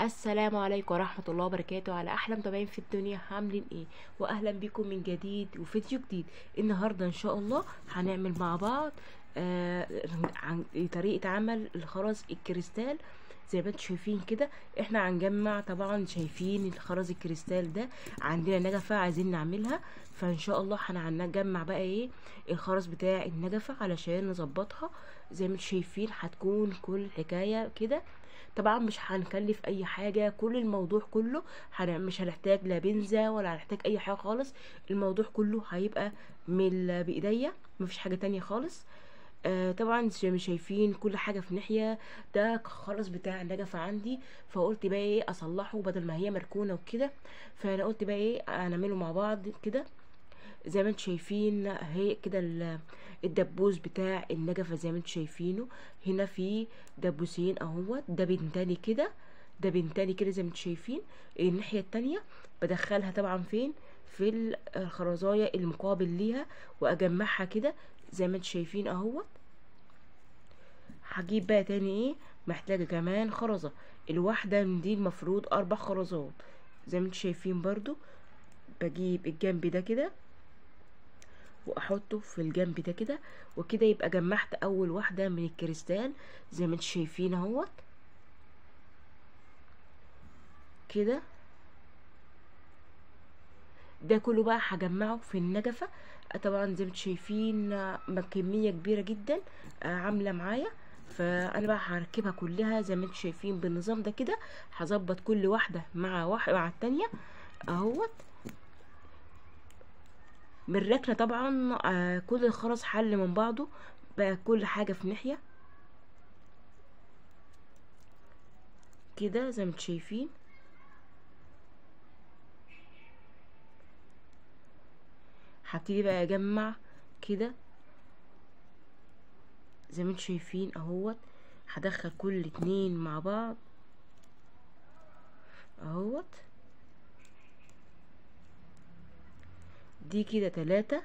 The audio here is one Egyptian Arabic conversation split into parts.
السلام عليكم ورحمة الله وبركاته على أحلى متابعين في الدنيا عاملين ايه وأهلا بكم من جديد وفيديو جديد النهاردة إن شاء الله هنعمل مع بعض آه عن طريقة عمل الخرز الكريستال زي ما انتم شايفين كده احنا هنجمع طبعا شايفين الخرز الكريستال ده عندنا نجفة عايزين نعملها فان شاء الله هنجمع بقى ايه الخرز بتاع النجفة علشان نظبطها زي ما انتم شايفين هتكون كل الحكاية كده طبعا مش هنكلف اي حاجه كل الموضوع كله هن- مش هنحتاج لا بنزة ولا هنحتاج اي حاجه خالص الموضوع كله هيبقى من بايديا مفيش حاجه تانية خالص آه طبعا زي ما شايفين كل حاجه في ناحيه ده خلاص بتاع النجفه عندي فقلت بقى ايه اصلحه بدل ما هي مركونه وكده فانا قلت بقى ايه هنعمله مع بعض كده زي ما انتم شايفين هي كده ال- الدبوس بتاع النجفة زي ما انتم شايفينه هنا في دبوسين اهوت ده بنتاني كده ده بنتاني كده زي ما انتم شايفين الناحية التانية بدخلها طبعا فين في ال- الخرزاية المقابل ليها واجمعها كده زي ما انتم شايفين اهوت هجيب بقى تاني ايه محتاجة كمان خرزة الواحدة من دي المفروض اربع خرزات زي ما انتم شايفين برضو بجيب الجنب ده كده واحطه في الجنب ده كده وكده يبقى جمعت اول واحدة من الكريستال زي ما انتم شايفين اهوت كده ده كله بقى هجمعه في النجفة طبعا زي ما انتم شايفين آه، كمية كبيرة جدا آه، عاملة معايا فانا بقى هركبها كلها زي ما انتم شايفين بالنظام ده كده هظبط كل واحدة مع واحدة مع التانية اهوت من الركنة طبعا آه، كل الخرز حل من بعضه بقى كل حاجة في ناحية كده زي ما انتم شايفين هبتدي بقى اجمع كده زي ما انتم شايفين اهوت هدخل كل اتنين مع بعض اهوت دي كده تلاتة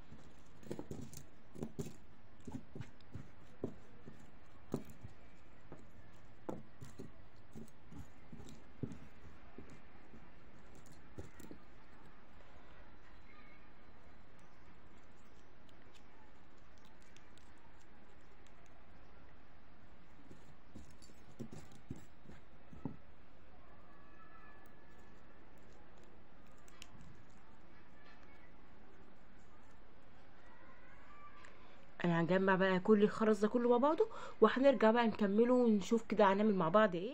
انا هنجمع بقى كل الخرز ده كله مع بعضه وهنرجع بقى نكمله ونشوف كده هنعمل مع بعض ايه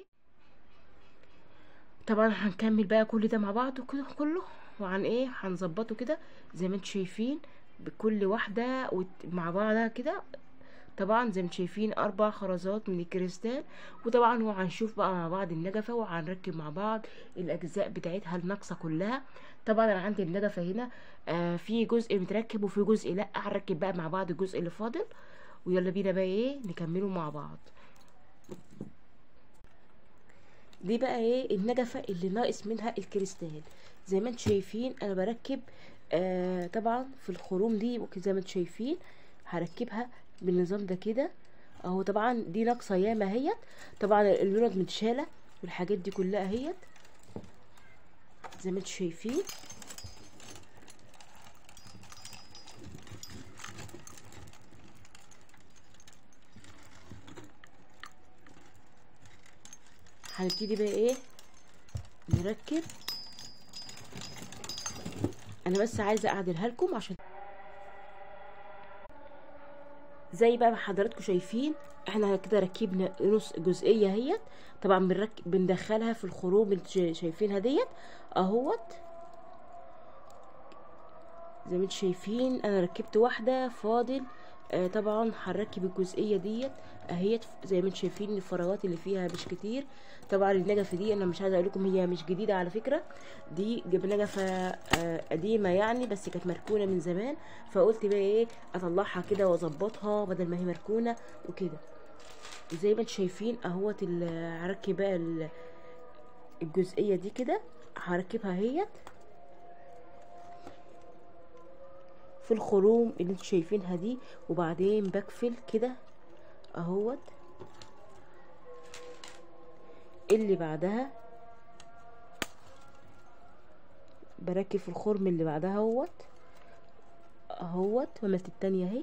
طبعا هنكمل بقى كل ده مع بعضه كده كله وعن ايه هنظبطه كده زي ما انتم شايفين بكل واحدة وت- مع بعضها كده طبعا زي ما انتم شايفين اربع خرزات من الكريستال وطبعا وهنشوف بقى مع بعض النجفة وهنركب مع بعض الاجزاء بتاعتها الناقصة كلها طبعا انا عندي النجفة هنا آه في جزء متركب وفي جزء لا هنركب بقى مع بعض الجزء اللي فاضل ويلا بينا بقى ايه نكمله مع بعض دي بقى ايه النجفة اللي ناقص منها الكريستال زي ما انتم شايفين انا بركب آه طبعا في الخروم دي وك- زي ما انتم شايفين هركبها بالنظام ده كده اهو طبعا دي ناقصه ياما اهيت طبعا اللوند متشاله والحاجات دي كلها اهيت زي ما انتم شايفين هنبتدي بقى ايه نركب انا بس عايزه اعدلها لكم عشان زي بقى ما حضراتكم شايفين احنا كده ركبنا نص جزئيه اهيت طبعا بنركب بندخلها في الخروم اللي انتوا شا- شايفينها ديت اهوت زي ما انتوا شايفين انا ركبت واحده فاضل آه طبعا هنركب الجزئيه ديت اهيت زي ما انتوا شايفين الفراغات اللي فيها مش كتير طبعا النجفه دي انا مش عايزه اقول لكم هي مش جديده على فكره دي جب نجفه آه قديمه يعني بس كانت مركونه من زمان فقلت بقى ايه اطلعها كده واظبطها بدل ما هي مركونه وكده زي ما انتوا شايفين اهوت ال- هركب بقى ال- الجزئيه دي كده هركبها اهيت في الخروم اللي انتوا شايفينها دي وبعدين بقفل كده اهوت اللي بعدها بركب في الخرم اللي بعدها اهوت اهوت وعملت التانية اهي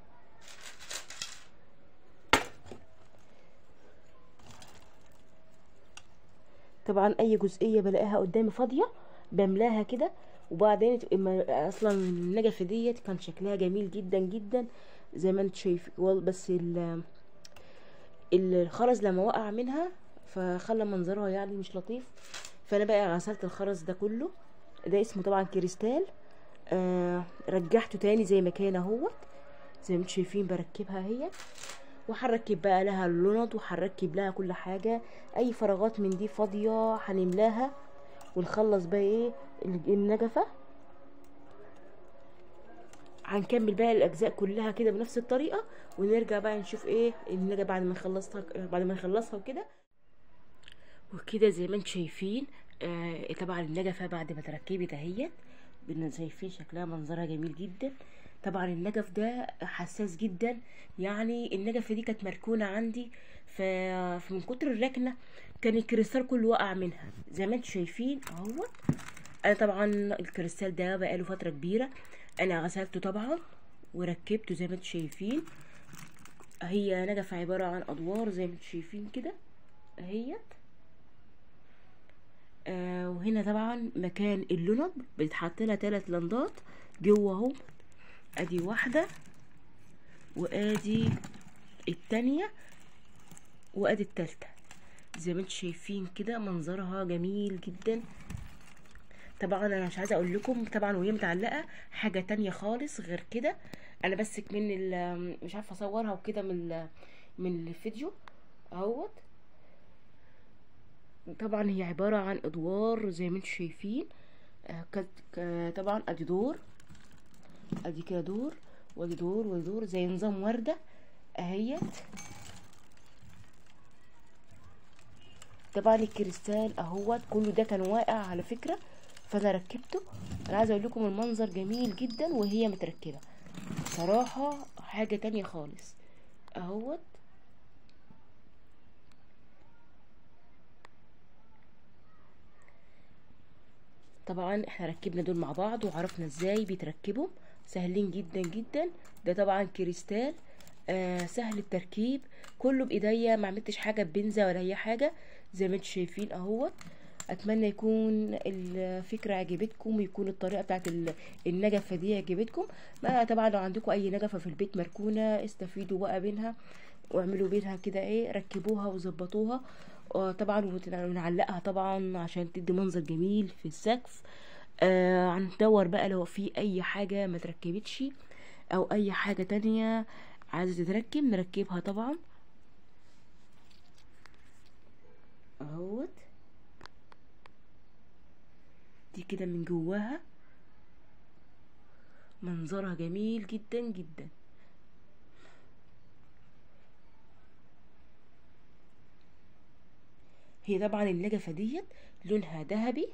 طبعا اي جزئيه بلاقيها قدامي فاضيه بملاها كده وبعدين اما اصلا النجفه ديت كان شكلها جميل جدا جدا زي ما انت شايف وال- بس ال الخرز لما وقع منها فخلى منظرها يعني مش لطيف فانا بقى غسلت الخرز ده كله ده اسمه طبعا كريستال آه رجعته تاني زي ما كان اهوت زي ما انتم شايفين بركبها هي وهنركب بقى لها اللوند وهنركب لها كل حاجة اي فراغات من دي فاضية هنملاها ونخلص بقى ايه ال- النجفة هنكمل بقى الاجزاء كلها كده بنفس الطريقة ونرجع بقى نشوف ايه النجفة بعد ما نخلصها بعد ما نخلصها وكده وكده زي ما انتم شايفين آه طبعا النجفة بعد ما تركبت اهيت بن- شايفين شكلها منظرها جميل جدا طبعا النجف ده حساس جدا يعني النجفة دي كانت مركونة عندي ف- فمن كتر الركنة كان الكريستال كله وقع منها زي ما انتم شايفين اهوت انا طبعا الكريستال ده بقاله فترة كبيرة انا غسلته طبعا وركبته زي ما انتم شايفين هي نجفة عبارة عن ادوار زي ما انتم شايفين كده اهيت آه وهنا طبعا مكان اللوند بيتحط لها ثلاث لندات جوه اهو ادي واحده وادي التانية وادي التالتة زي ما انتم شايفين كده منظرها جميل جدا طبعا انا مش عايزه اقول لكم طبعا وهي متعلقه حاجه تانية خالص غير كده انا بس من ال- مش عارفه اصورها وكده من ال- من الفيديو اهوت طبعا هي عبارة عن ادوار زي ما انتم شايفين آه، كت- ك- طبعا ادي دور ادي كده دور وادي دور وادي دور زي نظام وردة اهيت طبعا الكريستال اهوت كله ده كان واقع على فكرة فانا ركبته انا عايزه اقول لكم المنظر جميل جدا وهي متركبة صراحة حاجة تانية خالص اهوت طبعا احنا ركبنا دول مع بعض وعرفنا ازاي بيتركبوا سهلين جدا جدا ده طبعا كريستال آه سهل التركيب كله بايديا ما عملتش حاجه ببنزه ولا اي حاجه زي ما انتم شايفين اهوت اتمنى يكون الفكره عجبتكم ويكون الطريقه بتاعت ال- النجفه دي عجبتكم ما طبعا لو عندكم اي نجفه في البيت مركونه استفيدوا بقى منها واعملوا بينها كده ايه ركبوها وظبطوها آه، طبعا وت- ونعلقها طبعا عشان تدي منظر جميل في السقف آه هندور بقى لو في اي حاجة ما تركبتش او اي حاجة تانية عايزة تتركب نركبها طبعا اهوت دي كده من جواها منظرها جميل جدا جدا هي طبعا النجفة ديت لونها ذهبي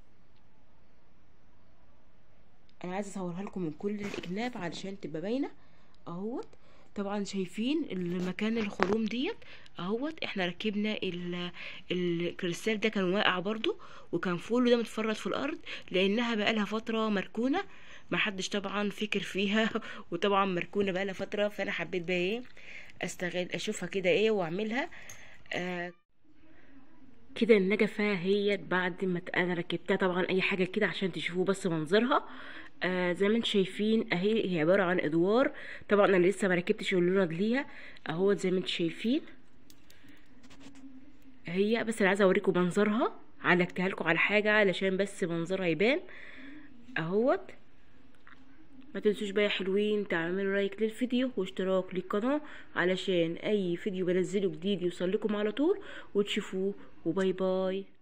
انا عايزه اصورها لكم من كل الاجناب علشان تبقى باينه اهوت طبعا شايفين المكان الخروم ديت اهوت احنا ركبنا ال- الكريستال ده كان واقع برضو وكان فوله ده متفرط في الارض لانها بقالها فتره مركونه ما حدش طبعا فكر فيها وطبعا مركونه بقالها فتره فانا حبيت بقى ايه استغل اشوفها كده ايه واعملها آه كده النجفة هي بعد ما ت- انا ركبتها طبعا اي حاجة كده عشان تشوفوا بس منظرها آه زي ما انتم شايفين اهي هي عبارة عن ادوار طبعا انا لسه ما ركبتش اللوند ليها اهو زي ما انتم شايفين هي بس انا عايزة اوريكم منظرها علقتها لكم على حاجة علشان بس منظرها يبان اهوت ما تنسوش بقى يا حلوين تعملوا لايك للفيديو واشتراك للقناة علشان اي فيديو بنزله جديد يوصل لكم على طول وتشوفوه وباي باي